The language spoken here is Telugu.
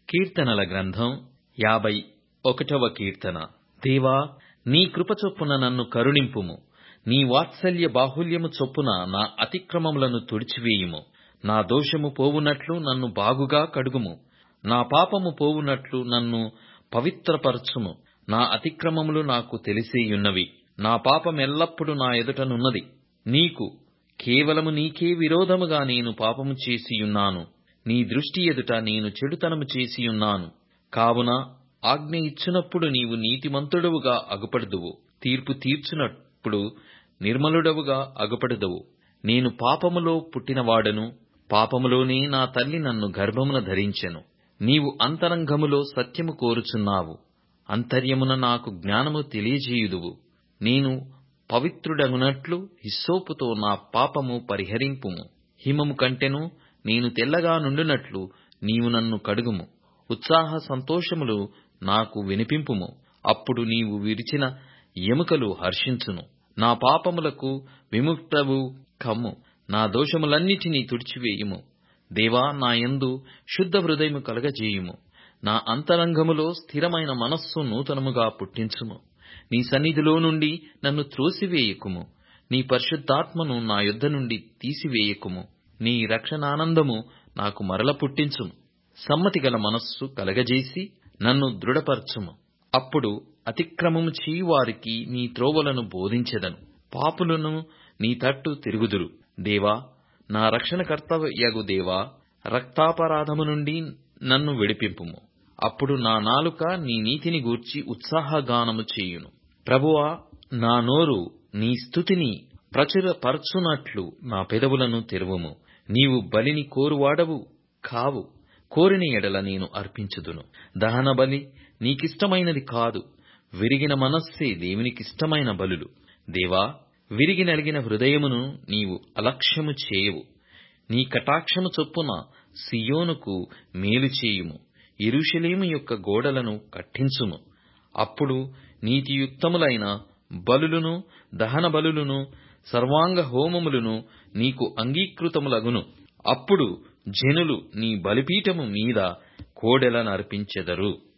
కీర్తనల గ్రంథం యాభై ఒకటవ కీర్తన దేవా నీ కృప చొప్పున నన్ను కరుణింపుము నీ వాత్సల్య బాహుల్యము చొప్పున నా అతిక్రమములను తుడిచివేయుము నా దోషము పోవునట్లు నన్ను బాగుగా కడుగుము నా పాపము పోవునట్లు నన్ను పవిత్రపరచుము నా అతిక్రమములు నాకు తెలిసేయున్నవి నా పాపమెల్లప్పుడు నా ఎదుటనున్నది నీకు కేవలము నీకే విరోధముగా నేను పాపము చేసియున్నాను నీ దృష్టి ఎదుట నేను చెడుతనము చేసియున్నాను కావున ఆజ్ఞ ఇచ్చినప్పుడు నీవు నీతిమంతుడవుగా అగుపడుదువు తీర్పు తీర్చునప్పుడు నిర్మలుడవుగా అగుపడుదువు నేను పాపములో పుట్టినవాడను పాపములోనే నా తల్లి నన్ను గర్భమున ధరించెను నీవు అంతరంగములో సత్యము కోరుచున్నావు అంతర్యమున నాకు జ్ఞానము తెలియజేయుదువు నేను పవిత్రుడగునట్లు హిస్సోపుతో నా పాపము పరిహరింపుము హిమము కంటెను నేను తెల్లగా నుండునట్లు నీవు నన్ను కడుగుము ఉత్సాహ సంతోషములు నాకు వినిపింపుము అప్పుడు నీవు విరిచిన ఎముకలు హర్షించును నా పాపములకు విముక్తవు కమ్ము నా దోషములన్నిటినీ తుడిచివేయుము దేవా నా యందు శుద్ధ హృదయము కలగజేయుము నా అంతరంగములో స్థిరమైన మనస్సు నూతనముగా పుట్టించుము నీ సన్నిధిలో నుండి నన్ను త్రోసివేయకుము నీ పరిశుద్ధాత్మను నా యొద్ద నుండి తీసివేయకుము నీ రక్షణానందము నాకు మరల పుట్టించుము సమ్మతి గల మనస్సు కలగజేసి నన్ను దృఢపరచుము అప్పుడు అతిక్రమము చేయువారికి నీ త్రోవలను బోధించెదను పాపులను నీ తట్టు తిరుగుదురు దేవా నా రక్షణకర్తయగు దేవా రక్తాపరాధము నుండి నన్ను విడిపింపుము అప్పుడు నా నాలుక నీ నీతిని గూర్చి ఉత్సాహగానము చేయును ప్రభువా నా నోరు నీ స్థుతిని ప్రచురపరచునట్లు నా పెదవులను తెరువుము నీవు బలిని కోరువాడవు కావు కోరిన ఎడల నేను అర్పించుదును దహన బలి నీకిష్టమైనది కాదు విరిగిన మనస్సే దేవునికిష్టమైన బలులు దేవా విరిగి నలిగిన హృదయమును నీవు అలక్ష్యము చేయవు నీ కటాక్షము చొప్పున సియోనుకు మేలు చేయుము ఎరుషలేము యొక్క గోడలను కట్టించుము అప్పుడు నీతియుక్తములైన బలులను దహన బలులను సర్వాంగ హోమములను నీకు అంగీకృతములగును అప్పుడు జనులు నీ బలిపీఠము మీద కోడెలనర్పించెదరు